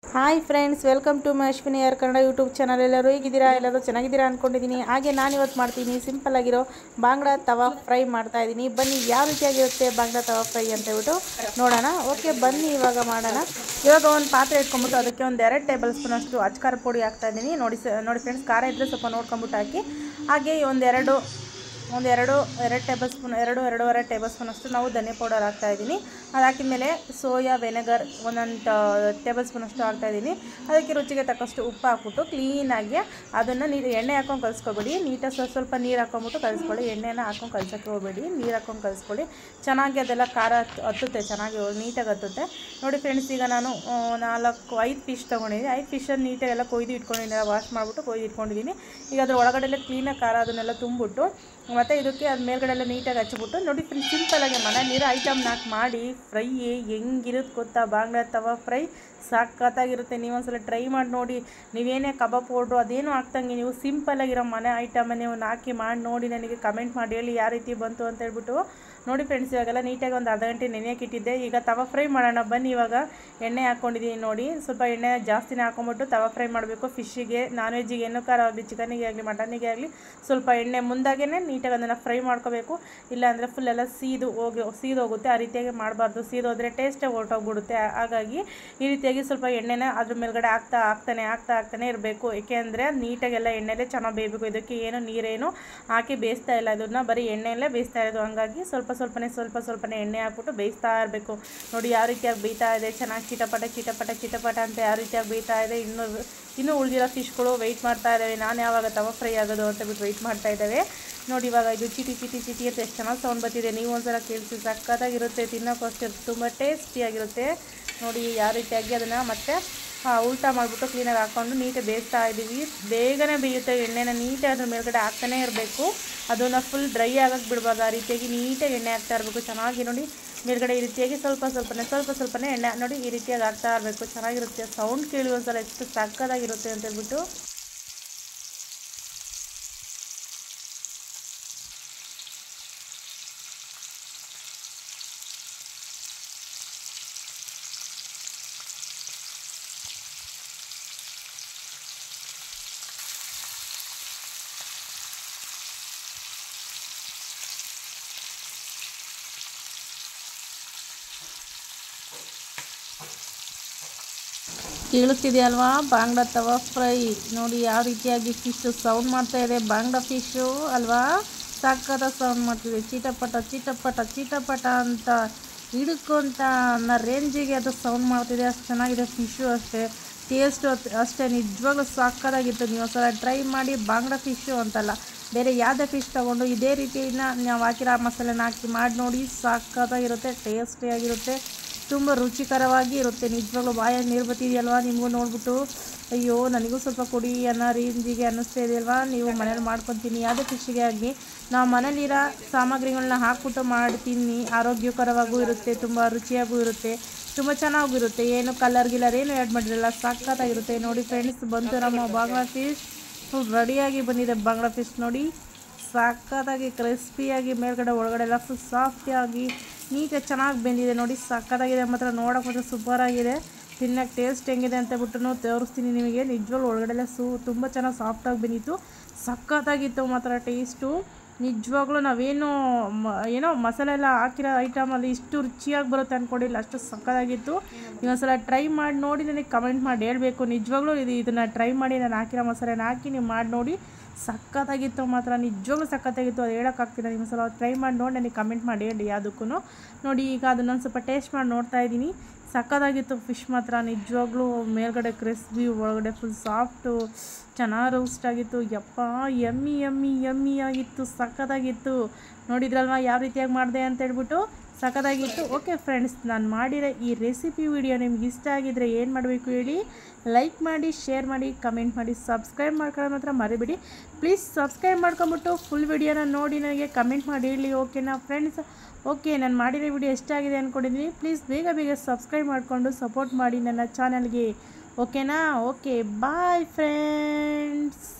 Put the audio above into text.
hi friends welcome to my Ashwini R Kannada YouTube channel ಎಲ್ಲರೂ ಹೇಗಿದ್ದೀರಾ ಎಲ್ಲರೂ ಚೆನ್ನಾಗಿದ್ದೀರಾ ಅಂದ್ಕೊಂಡಿದ್ದೀನಿ ಹಾಗೆ ನಾನು ಇವತ್ತು ಮಾಡ್ತೀನಿ ಸಿಂಪಲ್ ಆಗಿರೋ ಬಾಂಗ್ಡಾ ತವಾ ಫ್ರೈ ಮಾಡ್ತಾ ಇದ್ದೀನಿ ಬನ್ನಿ ಯಾವ ರೀತಿಯಾಗಿರುತ್ತೆ ಬಾಂಗ್ಡಾ ತವಾ ಫ್ರೈ ಅಂತ ಹೇಳ್ಬಿಟ್ಟು ನೋಡೋಣ ಓಕೆ ಬನ್ನಿ ಇವಾಗ ಮಾಡೋಣ ಇವಾಗ ಒಂದು ಪಾತ್ರೆ ಇಟ್ಕೊಂಬಿಟ್ಟು ಅದಕ್ಕೆ ಒಂದು ಎರಡು ಟೇಬಲ್ ಸ್ಪೂನ್ ಅಷ್ಟು ಅಚ್ಕಾರ ಪುಡಿ ಹಾಕ್ತಾ ಇದ್ದೀನಿ ನೋಡಿ ಸ ನೋಡಿ ಫ್ರೆಂಡ್ಸ್ ಖಾರ ಇದ್ದರೆ ಸ್ವಲ್ಪ ನೋಡ್ಕೊಂಬಿಟ್ಟು ಹಾಕಿ ಹಾಗೆ ಒಂದೆರಡು ಒಂದೆರಡು ಎರಡು ಟೇಬಲ್ ಸ್ಪೂನ್ ಎರಡು ಎರಡೂವರೆ ಟೇಬಲ್ ಸ್ಪೂನ್ ಅಷ್ಟು ನಾವು ಧನಿಯಾ ಪೌಡರ್ ಹಾಕ್ತಾ ಇದ್ದೀನಿ ಅದು ಹಾಕಿದ್ಮೇಲೆ ಸೋಯಾ ವೆನೆಗರ್ ಒಂದೊಂದು ಟೇಬಲ್ ಸ್ಪೂನ್ ಅಷ್ಟು ಹಾಕ್ತಾ ಇದ್ದೀನಿ ಅದಕ್ಕೆ ರುಚಿಗೆ ತಕ್ಕಷ್ಟು ಉಪ್ಪು ಹಾಕ್ಬಿಟ್ಟು ಕ್ಲೀನಾಗಿ ಅದನ್ನು ನೀರು ಎಣ್ಣೆ ಹಾಕೊಂಡು ಕಲಿಸ್ಕೊಬೇಡಿ ನೀಟಾಗಿ ಸ್ವಲ್ಪ ಸ್ವಲ್ಪ ನೀರು ಹಾಕೊಂಬಿಟ್ಟು ಕಲಿಸ್ಕೊಳ್ಳಿ ಎಣ್ಣೆನ ಹಾಕೊಂಡು ಕಲ್ಸೋಕ್ಕೆ ಹೋಗಬೇಡಿ ನೀರು ಹಾಕೊಂಡು ಕಲಿಸ್ಕೊಳ್ಳಿ ಚೆನ್ನಾಗಿ ಅದೆಲ್ಲ ಖಾರ ಹತ್- ಹತ್ತುತ್ತೆ ಚೆನ್ನಾಗಿ ನೀಟಾಗಿ ಹತ್ತುತ್ತೆ ನೋಡಿ ಫ್ರೆಂಡ್ಸ್ ಈಗ ನಾನು ಆ, ನಾಲ್ಕು ಐದು ಫಿಶ್ ತೊಗೊಂಡಿದ್ದೀನಿ ಐದು ಫಿಶನ್ನು ನೀಟಾಗಿ ಎಲ್ಲ ಕೊಯ್ದು ಇಟ್ಕೊಂಡಿದ್ದೀನಿ ವಾಶ್ ಮಾಡಿಬಿಟ್ಟು ಕೊಯ್ದು ಇಟ್ಕೊಂಡಿದ್ದೀನಿ ಈಗ ಅದ್ರ ಒಳಗಡೆ ಎಲ್ಲ ಕ್ಲೀನಾಗಿ ಖಾರ ಅದನ್ನೆಲ್ಲ ತುಂಬಿಟ್ಟು ಮತ್ತು ಇದಕ್ಕೆ ಅದು ಮೇಲ್ಗಡೆ ಎಲ್ಲ ನೀಟಾಗಿ ಹಚ್ಚಿಬಿಟ್ಟು ನೋಡಿ ಫ್ರೆಂಡ್ಸ್ ಸಿಂಪಲಾಗಿ ಮನೇಲಿರೋ ಐಟಮ್ನ ಹಾಕಿ ಮಾಡಿ ಫ್ರೈ ಹೆಂಗಿರುತ್ತೆ ಗೊತ್ತಾ ಬಾಂಗ್ಡಾ ತವಾ ಫ್ರೈ ಸಖತ್ತಾಗಿರುತ್ತೆ ನೀವು ಒಂದ್ಸಲ ಟ್ರೈ ಮಾಡಿ ನೋಡಿ ನೀವೇನೇ ಕಬಾಬ್ ಪೌಡ್ರು ಅದೇನು ಹಾಕ್ದಂಗೆ ನೀವು ಸಿಂಪಲಾಗಿರೋ ಮನೆ ಐಟಮ್ ನೀವು ಹಾಕಿ ಮಾಡಿ ನೋಡಿ ನನಗೆ ಕಮೆಂಟ್ ಮಾಡಿ ಹೇಳಿ ಯಾವ ರೀತಿ ಬಂತು ಅಂತ ಹೇಳ್ಬಿಟ್ಟು ನೋಡಿ ಫ್ರೆಂಡ್ಸ್ ಇವಾಗೆಲ್ಲ ನೀಟಾಗಿ ಒಂದು ಅರ್ಧ ಗಂಟೆ ನೆನೆಯಕ್ಕೆ ಇಟ್ಟಿದ್ದೆ ಈಗ ತವಾ ಫ್ರೈ ಮಾಡೋಣ ಬನ್ನಿ ಇವಾಗ ಎಣ್ಣೆ ಹಾಕ್ಕೊಂಡಿದ್ದೀನಿ ನೋಡಿ ಸ್ವಲ್ಪ ಎಣ್ಣೆ ಜಾಸ್ತಿನೇ ಹಾಕೊಂಬಿಟ್ಟು ತವಾ ಫ್ರೈ ಮಾಡಬೇಕು ಫಿಶ್ಶಿಗೆ ನಾನ್ ವೆಜ್ಜಿಗೆ ಏನು ಖಾರ ಆಗಲಿ ಚಿಕನಿಗೆ ಆಗಲಿ ಮಟನಿಗೆ ಆಗಲಿ ಸ್ವಲ್ಪ ಎಣ್ಣೆ ಮುಂದಾಗೇ ನೀಟಾಗಿ ಅದನ್ನು ಫ್ರೈ ಮಾಡ್ಕೋಬೇಕು ಇಲ್ಲಾಂದರೆ ಫುಲ್ ಎಲ್ಲ ಸೀದು ಹೋಗಿ ಸೀದು ಹೋಗುತ್ತೆ ಆ ರೀತಿಯಾಗಿ ಮಾಡಬಾರ್ದು ಸೀದೋದ್ರೆ ಟೇಸ್ಟೇ ಹೊರಟೋಗ್ಬಿಡುತ್ತೆ ಹಾಗಾಗಿ ಈ ರೀತಿಯಾಗಿ ಸ್ವಲ್ಪ ಎಣ್ಣೆನ ಅದ್ರ ಮೇಲ್ಗಡೆ ಹಾಕ್ತಾ ಹಾಕ್ತಾನೆ ಹಾಕ್ತಾ ಹಾಕ್ತಾನೆ ಇರಬೇಕು ಏಕೆಂದರೆ ನೀಟಾಗೆಲ್ಲ ಎಣ್ಣೆಲೇ ಚೆನ್ನಾಗಿ ಬೇಯಬೇಕು ಇದಕ್ಕೆ ಏನು ನೀರೇನು ಹಾಕಿ ಬೇಯಿಸ್ತಾ ಇಲ್ಲ ಇದನ್ನ ಬರೀ ಎಣ್ಣೆಯಲ್ಲೇ ಬೇಯಿಸ್ತಾ ಇರೋದು ಹಂಗಾಗಿ ಸ್ವಲ್ಪ ಸ್ವಲ್ಪನೇ ಸ್ವಲ್ಪ ಸ್ವಲ್ಪನೇ ಎಣ್ಣೆ ಹಾಕ್ಬಿಟ್ಟು ಬೇಯಿಸ್ತಾ ಇರಬೇಕು ನೋಡಿ ಯಾವ ರೀತಿಯಾಗಿ ಬೇಯ್ತಾ ಇದೆ ಚೆನ್ನಾಗಿ ಚಿಟಪಟ ಚಿಟಪಟ ಚಿಟಪಟ ಅಂತ ಯಾವ ರೀತಿಯಾಗಿ ಬೇಯ್ತಾ ಇದೆ ಇನ್ನೂ ಇನ್ನೂ ಉಳಿದಿರೋ ಫಿಶ್ಗಳು ವೆಯ್ಟ್ ಮಾಡ್ತಾ ಇದ್ದಾವೆ ನಾನು ಯಾವಾಗ ತವ ಫ್ರೈ ಆಗೋದು ಅಂತ ಬಿಟ್ಟು ವೆಯ್ಟ್ ಮಾಡ್ತಾ ಇದ್ದಾವೆ ನೋಡಿ ಇವಾಗ ಇದು ಚಿಟಿ ಚಿಟಿ ಚಿಟಿ ಅಂತ ಎಷ್ಟು ಚೆನ್ನಾಗಿ ಸೌಂಡ್ ಬರ್ತಿದೆ ನೀವು ಒಂದ್ಸಲ ಕೇಳಿಸಿ ಸಕ್ಕತ್ತಾಗಿರುತ್ತೆ ತಿನ್ನೋಕ್ಕೂ ಅಷ್ಟೇ ತುಂಬ ಟೇಸ್ಟಿಯಾಗಿರುತ್ತೆ ನೋಡಿ ಯಾವ ರೀತಿಯಾಗಿ ಅದನ್ನು ಮತ್ತೆ ಆ, ಉಲ್ಟಾ ಮಾಡಿಬಿಟ್ಟು ಕ್ಲೀನಾಗಿ ಹಾಕ್ಕೊಂಡು ನೀಟಾಗಿ ಬೇಯಿಸ್ತಾ ಇದ್ದೀವಿ ಬೇಗನೆ ಬೇಯುತ್ತೆ ಎಣ್ಣೆನ ನೀಟಾಗಿ ಅದ್ರ ಮೇಲ್ಗಡೆ ಹಾಕ್ತಾನೆ ಇರಬೇಕು ಅದನ್ನು ಫುಲ್ ಡ್ರೈ ಆಗಕ್ಕೆ ಬಿಡಬಾರ್ದು ಆ ರೀತಿಯಾಗಿ ನೀಟಾಗಿ ಎಣ್ಣೆ ಹಾಕ್ತಾ ಇರಬೇಕು ಚೆನ್ನಾಗಿ ನೋಡಿ ಮೇಲ್ಗಡೆ ಈ ರೀತಿಯಾಗಿ ಸ್ವಲ್ಪ ಸ್ವಲ್ಪನೇ ಸ್ವಲ್ಪ ಸ್ವಲ್ಪನೇ ಎಣ್ಣೆ ನೋಡಿ ಈ ರೀತಿಯಾಗಿ ಹಾಕ್ತಾ ಇರಬೇಕು ಚೆನ್ನಾಗಿರುತ್ತೆ ಸೌಂಡ್ ಕೇಳಿ ಒಂದ್ಸಲ ಎಷ್ಟು ಸಕ್ಕತ್ತಾಗಿರುತ್ತೆ ಅಂತ ಹೇಳ್ಬಿಟ್ಟು ಕೇಳುತ್ತಿದೆಯಲ್ವಾ ಬಾಂಗ್ಡಾ ತವಾ ಫ್ರೈ ನೋಡಿ ಯಾವ ರೀತಿಯಾಗಿ ಫಿಶ್ ಸೌಂಡ್ ಮಾಡ್ತಾ ಇದೆ ಬಾಂಗ್ಡಾ ಫಿಶು ಅಲ್ವಾ ಸಕ್ಕತ್ತ ಸೌಂಡ್ ಮಾಡ್ತಿದೆ ಚಿಟಪಟ ಚಿಟಪಟ ಚಿಟಪಟ ಅಂತ ಹಿಡ್ಕೊಂತ ಅನ್ನೋ ರೇಂಜಿಗೆ ಅದು ಸೌಂಡ್ ಮಾಡ್ತಿದೆ ಅಷ್ಟು ಚೆನ್ನಾಗಿದೆ ಫಿಶು ಅಷ್ಟೇ ಟೇಸ್ಟು ಅಷ್ಟೇ ನಿಜವಾಗ್ಲೂ ಸಕ್ಕತ್ತಾಗಿತ್ತು ನೀವು ಸಲ ಟ್ರೈ ಮಾಡಿ ಬಾಂಗ್ಡಾ ಫಿಶು ಅಂತಲ್ಲ ಬೇರೆ ಯಾವುದೇ ಫಿಶ್ ತೊಗೊಂಡು ಇದೇ ರೀತಿನ ನಾವು ಹಾಕಿರೋ ಮಸಾಲೆನ ಹಾಕಿ ಮಾಡಿ ನೋಡಿ ಸಕ್ಕತ್ತಾಗಿರುತ್ತೆ ಟೇಸ್ಟಿಯಾಗಿರುತ್ತೆ ತುಂಬ ರುಚಿಕರವಾಗಿ ಇರುತ್ತೆ ನಿಜವಾಗ್ಲೂ ಬಾಯಾಗಿ ನೀರು ಬರ್ತಿದೆಯಲ್ವಾ ನಿಮಗೂ ನೋಡ್ಬಿಟ್ಟು ಅಯ್ಯೋ ನನಗೂ ಸ್ವಲ್ಪ ಕೊಡಿ ಅನ್ನೋ ರೇಂಜಿಗೆ ಅನ್ನಿಸ್ತಾ ಇದೆಯಲ್ವಾ ನೀವು ಮನೇಲಿ ಮಾಡ್ಕೊತೀನಿ ಯಾವುದೇ ಫಿಶ್ಶಿಗೆ ಆಗಲಿ ನಾವು ಮನೇಲಿರೋ ಸಾಮಗ್ರಿಗಳನ್ನ ಹಾಕ್ಬಿಟ್ಟು ಮಾಡ್ತೀನಿ ಆರೋಗ್ಯಕರವಾಗೂ ಇರುತ್ತೆ ತುಂಬ ರುಚಿಯಾಗೂ ಇರುತ್ತೆ ತುಂಬ ಚೆನ್ನಾಗೂ ಇರುತ್ತೆ ಏನು ಕಲರ್ ಗಿಲರ್ ಏನು ಆ್ಯಡ್ ಮಾಡಿರಲ್ಲ ಸಖತ್ತಾಗಿರುತ್ತೆ ನೋಡಿ ಫ್ರೆಂಡ್ಸ್ ಬಂತು ನಮ್ಮ ಬಾಂಗ್ಲಾ ಫಿಶ್ ಫುಲ್ ರೆಡಿಯಾಗಿ ಬಂದಿದೆ ಬಾಂಗ್ಲಾ ಫಿಶ್ ನೋಡಿ ಸಖತ್ತಾಗಿ ಕ್ರಿಸ್ಪಿಯಾಗಿ ಮೇಲ್ಗಡೆ ಒಳಗಡೆ ಎಲ್ಲ ಫುಲ್ ಸಾಫ್ಟಿಯಾಗಿ ನೀಟಾಗಿ ಚೆನ್ನಾಗಿ ಬೆಂದಿದೆ ನೋಡಿ ಸಖತ್ತಾಗಿದೆ ಮಾತ್ರ ನೋಡೋಕೆ ಮಾತ್ರ ಸೂಪರಾಗಿದೆ ತಿನ್ನೋಕೆ ಟೇಸ್ಟ್ ಹೆಂಗಿದೆ ಅಂತ ಬಿಟ್ಟು ತೋರಿಸ್ತೀನಿ ನಿಮಗೆ ನಿಜವಾಗ್ಲೂ ಒಳಗಡೆ ಎಲ್ಲ ಸೂ ತುಂಬ ಚೆನ್ನಾಗಿ ಸಾಫ್ಟಾಗಿ ಬಂದಿತ್ತು ಸಖತ್ತಾಗಿತ್ತು ಮಾತ್ರ ಟೇಸ್ಟು ನಿಜವಾಗ್ಲೂ ನಾವೇನು ಮ ಏನೋ ಮಸಾಲೆ ಎಲ್ಲ ಹಾಕಿರೋ ಐಟಮಲ್ಲಿ ಇಷ್ಟು ರುಚಿಯಾಗಿ ಬರುತ್ತೆ ಅಂದ್ಕೊಂಡಿಲ್ಲ ಅಷ್ಟು ಸಕ್ಕತ್ತಾಗಿತ್ತು ಇನ್ನೊಂದ್ಸಲ ಟ್ರೈ ಮಾಡಿ ನೋಡಿ ನನಗೆ ಕಮೆಂಟ್ ಮಾಡಿ ಹೇಳಬೇಕು ನಿಜವಾಗ್ಲೂ ಇದು ಇದನ್ನು ಟ್ರೈ ಮಾಡಿ ನಾನು ಹಾಕಿರೋ ಮಸಾಲೆನ ಹಾಕಿ ನೀವು ಮಾಡಿ ನೋಡಿ ಸಖತ್ತಾಗಿತ್ತು ಮಾತ್ರ ನಿಜವಾಗ್ಲೂ ಸಖತ್ತಾಗಿತ್ತು ಅದು ಹೇಳೋಕ್ಕಾಗ್ತಿಲ್ಲ ನೀವು ಸಲ ಟ್ರೈ ಮಾಡಿ ನೋಡಿ ನನಗೆ ಕಮೆಂಟ್ ಮಾಡಿ ಹೇಳಿ ಯಾವುದಕ್ಕೂ ನೋಡಿ ಈಗ ಅದನ್ನೊಂದು ಸ್ವಲ್ಪ ಟೇಸ್ಟ್ ಮಾಡಿ ನೋಡ್ತಾ ಇದ್ದೀನಿ ಸಖತ್ತಾಗಿತ್ತು ಫಿಶ್ ಮಾತ್ರ ನಿಜವಾಗ್ಲೂ ಮೇಲ್ಗಡೆ ಕ್ರಿಸ್ಪಿ ಒಳಗಡೆ ಫುಲ್ ಸಾಫ್ಟು ಚೆನ್ನಾಗಿ ರೋಸ್ಟ್ ಆಗಿತ್ತು ಯಪ್ಪ ಯಮ್ಮಿ ಯಮ್ಮಿ ಯಮ್ಮಿ ಆಗಿತ್ತು ಸಖತ್ತಾಗಿತ್ತು ನೋಡಿದ್ರಲ್ವಾ ಯಾವ ರೀತಿಯಾಗಿ ಮಾಡಿದೆ ಅಂತ ಹೇಳ್ಬಿಟ್ಟು ಸಖತ್ತಾಗಿತ್ತು ಓಕೆ ಫ್ರೆಂಡ್ಸ್ ನಾನು ಮಾಡಿರೋ ಈ ರೆಸಿಪಿ ವಿಡಿಯೋ ನಿಮ್ಗೆ ಇಷ್ಟ ಆಗಿದ್ರೆ ಏನು ಮಾಡಬೇಕು ಹೇಳಿ ಲೈಕ್ ಮಾಡಿ ಶೇರ್ ಮಾಡಿ ಕಮೆಂಟ್ ಮಾಡಿ ಸಬ್ಸ್ಕ್ರೈಬ್ ಮಾಡ್ಕೊಳ್ಳೋದು ಮಾತ್ರ ಮರಿಬೇಡಿ ಪ್ಲೀಸ್ ಸಬ್ಸ್ಕ್ರೈಬ್ ಮಾಡ್ಕೊಂಬಿಟ್ಟು ಫುಲ್ ವಿಡಿಯೋನ ನೋಡಿ ನನಗೆ ಕಮೆಂಟ್ ಮಾಡಿ ಹೇಳಿ ಓಕೆನಾ ಫ್ರೆಂಡ್ಸ್ ಓಕೆ ನಾನು ಮಾಡಿರೋ ವಿಡಿಯೋ ಎಷ್ಟ ಆಗಿದೆ ಅಂದ್ಕೊಂಡಿದ್ದೀನಿ ಪ್ಲೀಸ್ ಬೇಗ ಬೇಗ ಸಬ್ಸ್ಕ್ರೈಬ್ ಮಾಡಿಕೊಂಡು ಸಪೋರ್ಟ್ ಮಾಡಿ ನನ್ನ ಚಾನಲ್ಗೆ ಓಕೆನಾ ಓಕೆ ಬಾಯ್ ಫ್ರೆಂಡ್ಸ್